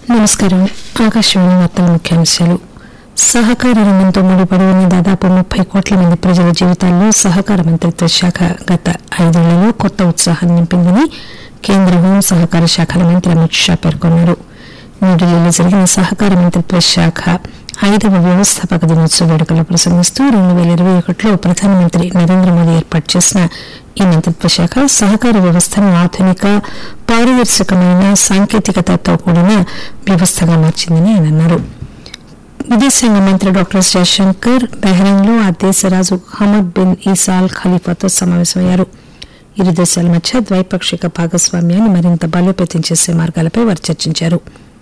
నమస్కారం ఆకాశవాణి వార్తల ముఖ్యాంశాలు సహకార రంగంతో ముడిపడి ఉన్న దాదాపు ముప్పై కోట్ల మంది ప్రజల జీవితాల్లో సహకార మంత్రిత్వ శాఖ గత ఐదేళ్లలో కొత్త ఉత్సాహాన్ని నింపిందని కేంద్ర హోం సహకార శాఖల మంత్రి అమిత్ షా పేర్కొన్నారు న్యూఢిల్లీలో జరిగిన సహకార మంత్రిత్వ శాఖ ఐదవ వ్యవస్థాపక దినోత్సవ వేడుకల్లో ప్రసంగిస్తూ రెండు వేల ఇరవై ఒకటిలో ప్రధానమంత్రి నరేంద్ర మోదీ ఏర్పాటు చేసిన ఈ మంత్రిత్వ శాఖ సహకార వ్యవస్థను ఆధునిక పారదర్శకమైన సాంకేతికతతో కూడిన వ్యవస్థగా మార్చిందని ఆయన అన్నారు విదేశాంగ మంత్రి డాక్టర్ ఎస్ జయశంకర్ బహ్రెయిన్ లో ఆ దేశ రాజు హమద్ బిన్ ఈసాల్ ఖలీఫాతో సమావేశమయ్యారు ఇరు దేశాల మధ్య ద్వైపాక్షిక భాగస్వామ్యాన్ని మరింత బలోపేతం చేసే మార్గాలపై వారు చర్చించారు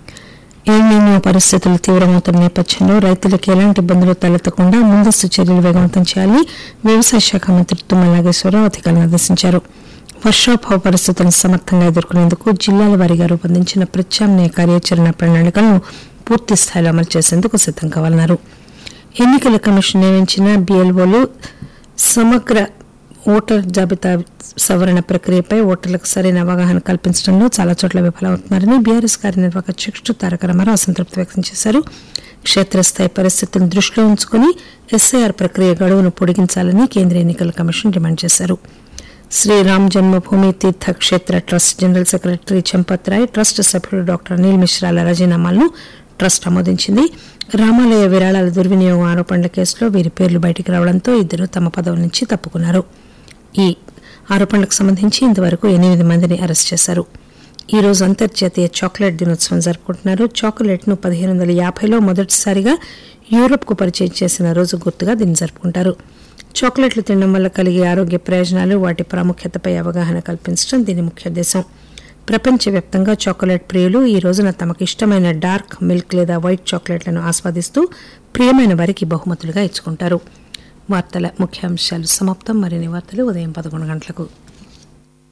ఎల్నినో పరిస్థితులు తీవ్రమవుతున్న నేపథ్యంలో రైతులకు ఎలాంటి ఇబ్బందులు తలెత్తకుండా ముందస్తు చర్యలు వేగవంతం చేయాలని వ్యవసాయ శాఖ మంత్రి తుమ్మల నాగేశ్వరరావు అధికారులను ఆదేశించారు వర్షాభావ పరిస్థితులను సమర్థంగా ఎదుర్కొనేందుకు జిల్లాల వారీగా రూపొందించిన ప్రత్యామ్నాయ కార్యాచరణ ప్రణాళికలను పూర్తి స్థాయిలో అమలు చేసేందుకు సిద్దం కావాలన్నారు ఎన్నికల కమిషన్ నియమించిన బిఎల్ఓలు సమగ్ర ఓటర్ జాబితా సవరణ ప్రక్రియపై ఓటర్లకు సరైన అవగాహన కల్పించడంలో చాలా చోట్ల విఫలమవుతున్నారని బీఆర్ఎస్ కార్యనిర్వాహక అధ్యక్షుడు తారక రామారావు అసంతృప్తి వ్యక్తం చేశారు క్షేత్రస్థాయి పరిస్థితులను దృష్టిలో ఉంచుకుని ఎస్ఐఆర్ ప్రక్రియ గడువును పొడిగించాలని కేంద్ర ఎన్నికల కమిషన్ డిమాండ్ చేశారు Sriram Janmabhoomi Teerth Kshetra trust general secretary Champat Rai trust సభ్యుడు డాక్టర్ అనిల్ మిశ్రాల రాజీనామాలను ట్రస్ట్ ఆమోదించింది రామాలయ విరాళాల దుర్వినియోగం ఆరోపణల కేసులో వీరి పేర్లు బయటికి రావడంతో ఇద్దరు తమ పదవుల నుంచి తప్పుకున్నారు ఈ ఆరోపణలకు సంబంధించి ఇంతవరకు ఎనిమిది మందిని అరెస్ట్ చేశారు ఈ రోజు అంతర్జాతీయ చాక్లెట్ దినోత్సవం జరుపుకుంటున్నారు చాక్లెట్ ను పదిహేను వందల యాభైలో మొదటిసారిగా యూరోప్ కు పరిచయం చేసిన రోజు గుర్తుగా దీన్ని జరుపుకుంటారు చాక్లెట్లు తినడం వల్ల కలిగే ఆరోగ్య ప్రయోజనాలు వాటి ప్రాముఖ్యతపై అవగాహన కల్పించడం దీని ముఖ్య ఉద్దేశం ప్రపంచవ్యాప్తంగా చాక్లెట్ ప్రియులు ఈ రోజున తమకు ఇష్టమైన డార్క్ మిల్క్ లేదా వైట్ చాక్లెట్లను ఆస్వాదిస్తూ ప్రియమైన వారికి బహుమతులుగా ఇచ్చుకుంటారు వార్తల ముఖ్యాంశాలు సమాప్తం మరిన్ని వార్తలు ఉదయం పదకొండు గంటలకు